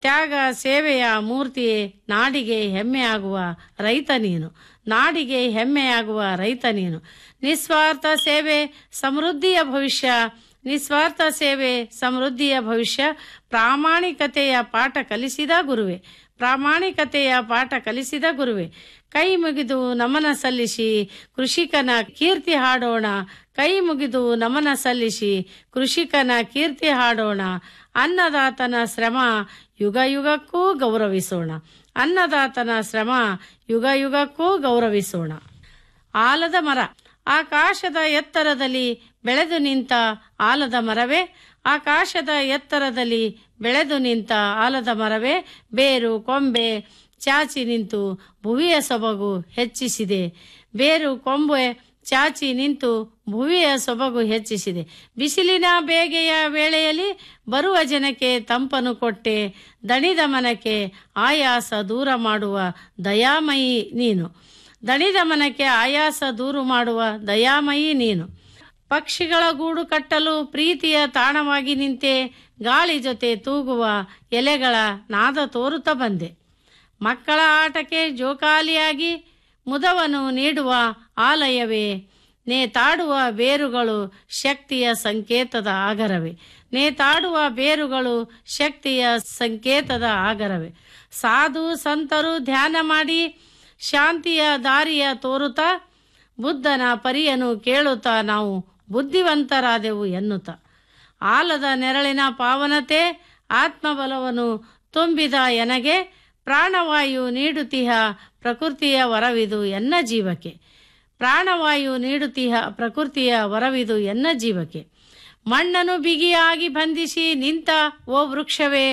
ತ್ಯಾಗ ಸೇವೆಯ ಮೂರ್ತಿ ನಾಡಿಗೆ ಹೆಮ್ಮೆಯಾಗುವ ರೈತ ನೀನು ನಾಡಿಗೆ ಹೆಮ್ಮೆಯಾಗುವ ರೈತ ನೀನು ನಿಸ್ವಾರ್ಥ ಸೇವೆ ಸಮೃದ್ಧಿಯ ಭವಿಷ್ಯ ನಿಸ್ವಾರ್ಥ ಸೇವೆ ಸಮೃದ್ಧಿಯ ಭವಿಷ್ಯ ಪ್ರಾಮಾಣಿಕತೆಯ ಪಾಠ ಕಲಿಸಿದ ಗುರುವೆ ಪ್ರಾಮಾಣಿಕತೆಯ ಪಾಠ ಕಲಿಸಿದ ಗುರುವೆ ಕೈ ಮುಗಿದು ನಮನ ಸಲ್ಲಿಸಿ ಕೃಷಿಕನ ಕೀರ್ತಿ ಹಾಡೋಣ ಕೈ ಮುಗಿದು ನಮನ ಸಲ್ಲಿಸಿ ಕೃಷಿಕನ ಕೀರ್ತಿ ಹಾಡೋಣ ಅನ್ನದಾತನ ಶ್ರಮ ಯುಗ ಯುಗಕ್ಕೂ ಗೌರವಿಸೋಣ ಅನ್ನದಾತನ ಶ್ರಮ ಯುಗ ಯುಗಕ್ಕೂ ಗೌರವಿಸೋಣ ಆಲದ ಮರ ಆಕಾಶದ ಎತ್ತರದಲ್ಲಿ ಬೆಳೆದು ನಿಂತ ಆಲದ ಮರವೇ ಆಕಾಶದ ಎತ್ತರದಲ್ಲಿ ಬೆಳೆದು ನಿಂತ ಆಲದ ಮರವೇ ಬೇರು ಕೊಂಬೆ ಚಾಚಿ ನಿಂತು ಭುವಿಯ ಸೊಬಗು ಹೆಚ್ಚಿಸಿದೆ ಬೇರು ಕೊಂಬೆ ಚಾಚಿ ನಿಂತು ಭುವಿಯ ಸೊಬಗು ಹೆಚ್ಚಿಸಿದೆ ಬಿಸಿಲಿನ ಬೇಗೆಯ ವೇಳೆಯಲ್ಲಿ ಬರುವ ಜನಕ್ಕೆ ತಂಪನು ಕೊಟ್ಟೆ ದಣಿದ ಮನಕ್ಕೆ ಆಯಾಸ ದೂರ ಮಾಡುವ ದಯಾಮಯಿ ನೀನು ದಣಿದ ಮನಕ್ಕೆ ಆಯಾಸ ದೂರು ಮಾಡುವ ದಯಾಮಯಿ ನೀನು ಪಕ್ಷಿಗಳ ಗೂಡು ಕಟ್ಟಲು ಪ್ರೀತಿಯ ತಾಣವಾಗಿ ನಿಂತೆ ಗಾಳಿ ಜೊತೆ ತೂಗುವ ಎಲೆಗಳ ನಾದ ತೋರುತ್ತಾ ಬಂದೆ ಮಕ್ಕಳ ಆಟಕ್ಕೆ ಜೋಕಾಲಿಯಾಗಿ ಮುದವನ್ನು ನೀಡುವ ಆಲಯವೇ ನೇತಾಡುವ ಬೇರುಗಳು ಶಕ್ತಿಯ ಸಂಕೇತದ ಆಗರವೇ ನೇತಾಡುವ ಬೇರುಗಳು ಶಕ್ತಿಯ ಸಂಕೇತದ ಆಗರವೇ ಸಾಧು ಸಂತರು ಧ್ಯಾನ ಮಾಡಿ ಶಾಂತಿಯ ದಾರಿಯ ತೋರುತ್ತಾ ಬುದ್ಧನ ಪರಿಯನು ಕೇಳುತ್ತಾ ನಾವು ಬುದ್ಧಿವಂತರಾದೆವು ಎನ್ನುತ್ತಾ ಆಲದ ನೆರಳಿನ ಪಾವನತೆ ಆತ್ಮಬಲವನ್ನು ತುಂಬಿದ ಎನಗೆ ಪ್ರಾಣವಾಯು ನೀಡುತ್ತಿಹ ಪ್ರಕೃತಿಯ ವರವಿದು ಎನ್ನ ಜೀವಕ್ಕೆ ಪ್ರಾಣವಾಯು ನೀಡುತ್ತಿಹ ಪ್ರಕೃತಿಯ ವರವಿದು ಎನ್ನ ಜೀವಕ್ಕೆ ಮಣ್ಣನ್ನು ಬಿಗಿಯಾಗಿ ಬಂಧಿಸಿ ನಿಂತ ಓ ವೃಕ್ಷವೇ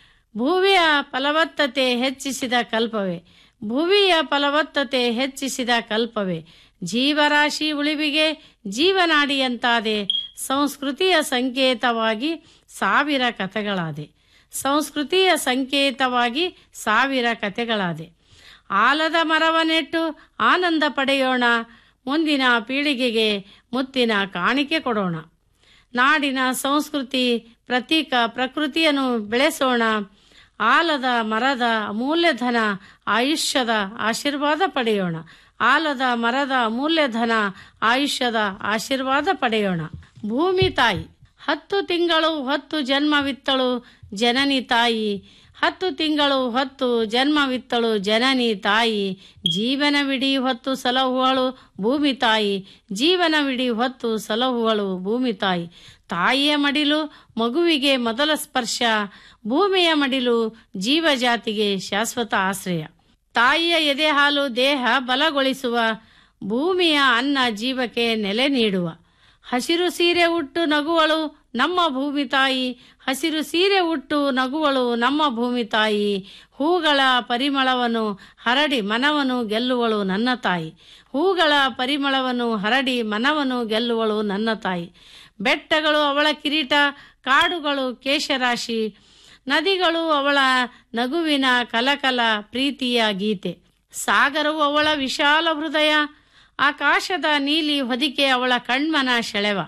ಭೂಮಿಯ ಫಲವತ್ತತೆ ಹೆಚ್ಚಿಸಿದ ಕಲ್ಪವೇ ಭುವಿಯ ಫಲವತ್ತತೆ ಹೆಚ್ಚಿಸಿದ ಕಲ್ಪವೇ ಜೀವರಾಶಿ ಉಳಿವಿಗೆ ಜೀವನಾಡಿಯಂತಾದೆ ಸಂಸ್ಕೃತಿಯ ಸಂಕೇತವಾಗಿ ಸಾವಿರ ಕಥೆಗಳಾದೆ ಸಂಸ್ಕೃತಿಯ ಸಂಕೇತವಾಗಿ ಸಾವಿರ ಕಥೆಗಳಾದೆ ಆಲದ ಮರವ ನೆಟ್ಟು ಆನಂದ ಪಡೆಯೋಣ ಮುಂದಿನ ಪೀಳಿಗೆಗೆ ಮುತ್ತಿನ ಕಾಣಿಕೆ ಕೊಡೋಣ ನಾಡಿನ ಸಂಸ್ಕೃತಿ ಪ್ರತೀಕ ಪ್ರಕೃತಿಯನ್ನು ಬೆಳೆಸೋಣ ಆಲದ ಮರದ ಅಮೂಲ್ಯ ಧನ ಆಯುಷ್ಯದ ಆಶೀರ್ವಾದ ಪಡೆಯೋಣ ಆಲದ ಮರದ ಅಮೂಲ್ಯ ಧನ ಆಯುಷ್ಯದ ಆಶೀರ್ವಾದ ಪಡೆಯೋಣ ಭೂಮಿ ತಾಯಿ ಹತ್ತು ತಿಂಗಳು ಹೊತ್ತು ಜನ್ಮವಿತ್ತಳು ಜನನಿ ತಾಯಿ ಹತ್ತು ತಿಂಗಳು ಹೊತ್ತು ಜನ್ಮವಿತ್ತಳು ಜನನಿ ತಾಯಿ ಜೀವನವಿಡೀ ಹೊತ್ತು ಸಲಹುವಳು ಭೂಮಿ ತಾಯಿ ಜೀವನವಿಡೀ ಹೊತ್ತು ಸಲಹುವಳು ಭೂಮಿ ತಾಯಿ ತಾಯಿಯ ಮಡಿಲು ಮಗುವಿಗೆ ಮೊದಲ ಸ್ಪರ್ಶ ಭೂಮಿಯ ಮಡಿಲು ಜೀವಜಾತಿಗೆ ಶಾಶ್ವತ ಆಶ್ರಯ ತಾಯಿಯ ಎದೆ ಹಾಲು ದೇಹ ಬಲಗೊಳಿಸುವ ಭೂಮಿಯ ಅನ್ನ ಜೀವಕ್ಕೆ ನೆಲೆ ನೀಡುವ ಹಸಿರು ಸೀರೆ ಉಟ್ಟು ನಗುವಳು ನಮ್ಮ ಭೂಮಿ ತಾಯಿ ಹಸಿರು ಸೀರೆ ಉಟ್ಟು ನಗುವಳು ನಮ್ಮ ಭೂಮಿ ತಾಯಿ ಹೂಗಳ ಪರಿಮಳವನ್ನು ಹರಡಿ ಮನವನ್ನು ಗೆಲ್ಲುವಳು ನನ್ನ ತಾಯಿ ಹೂಗಳ ಪರಿಮಳವನ್ನು ಹರಡಿ ಮನವನ್ನು ಗೆಲ್ಲುವಳು ನನ್ನ ತಾಯಿ ಬೆಟ್ಟಗಳು ಅವಳ ಕಿರೀಟ ಕಾಡುಗಳು ಕೇಶರಾಶಿ ನದಿಗಳು ಅವಳ ನಗುವಿನ ಕಲಕಲ ಪ್ರೀತಿಯ ಗೀತೆ ಸಾಗರವು ಅವಳ ವಿಶಾಲ ಹೃದಯ ಆಕಾಶದ ನೀಲಿ ಹೊದಿಕೆ ಅವಳ ಕಣ್ಮನ ಸೆಳೆವ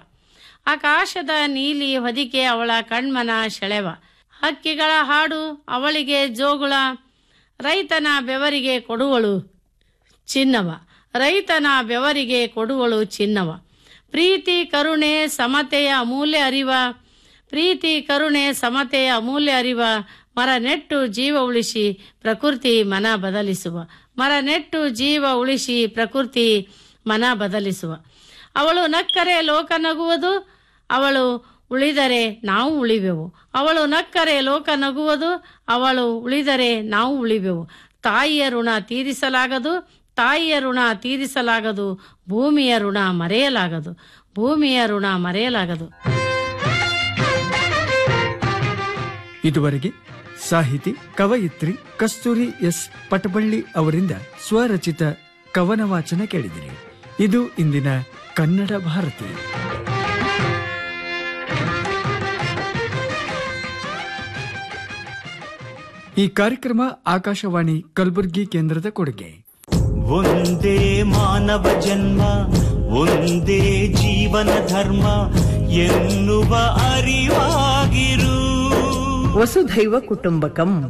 ಆಕಾಶದ ನೀಲಿ ಹೊದಿಕೆ ಅವಳ ಕಣ್ಮನ ಸೆಳೆವ ಹಕ್ಕಿಗಳ ಹಾಡು ಅವಳಿಗೆ ಜೋಗುಳ ರೈತನ ಬೆವರಿಗೆ ಕೊಡುವಳು ಚಿನ್ನವ ರೈತನ ಬೆವರಿಗೆ ಕೊಡುವಳು ಚಿನ್ನವ ಪ್ರೀತಿ ಕರುಣೆ ಸಮತೆಯ ಅಮೂಲ್ಯ ಅರಿವ ಪ್ರೀತಿ ಕರುಣೆ ಸಮತೆಯ ಅಮೂಲ್ಯ ಅರಿವ ಮರ ನೆಟ್ಟು ಜೀವ ಉಳಿಸಿ ಪ್ರಕೃತಿ ಮನ ಬದಲಿಸುವ ಮರ ನೆಟ್ಟು ಜೀವ ಉಳಿಸಿ ಪ್ರಕೃತಿ ಮನ ಬದಲಿಸುವ ಅವಳು ನಕ್ಕರೆ ಲೋಕ ನಗುವುದು ಅವಳು ಉಳಿದರೆ ನಾವು ಉಳಿವೆವು ಅವಳು ನಕ್ಕರೆ ಲೋಕ ನಗುವುದು ಅವಳು ಉಳಿದರೆ ನಾವು ಉಳಿವೆವು ತಾಯಿಯ ಋಣ ತೀರಿಸಲಾಗದು ತಾಯಿಯ ಋಣ ತೀರಿಸಲಾಗದು ಭೂಮಿಯ ಋಣ ಮರೆಯಲಾಗದು ಭೂಮಿಯ ಋಣ ಮರೆಯಲಾಗದು ಇದುವರೆಗೆ ಸಾಹಿತಿ ಕವಯಿತ್ರಿ ಕಸ್ತೂರಿ ಎಸ್ ಪಟಬಳ್ಳಿ ಅವರಿಂದ ಸ್ವರಚಿತ ಕವನ ವಾಚನ ಕೇಳಿದಿರಿ ಇದು ಇಂದಿನ ಕನ್ನಡ ಭಾರತಿ ಈ ಕಾರ್ಯಕ್ರಮ ಆಕಾಶವಾಣಿ ಕಲಬುರಗಿ ಕೇಂದ್ರದ ಕೊಡುಗೆ ಒಂದೇ ಮಾನವ ಜನ್ಮ ಒಂದೇ ಜೀವನ ಧರ್ಮ ಎನ್ನುವ ಅರಿವಾಗಿರು ವಸುಧೈವ ಕುಟುಂಬಕಂ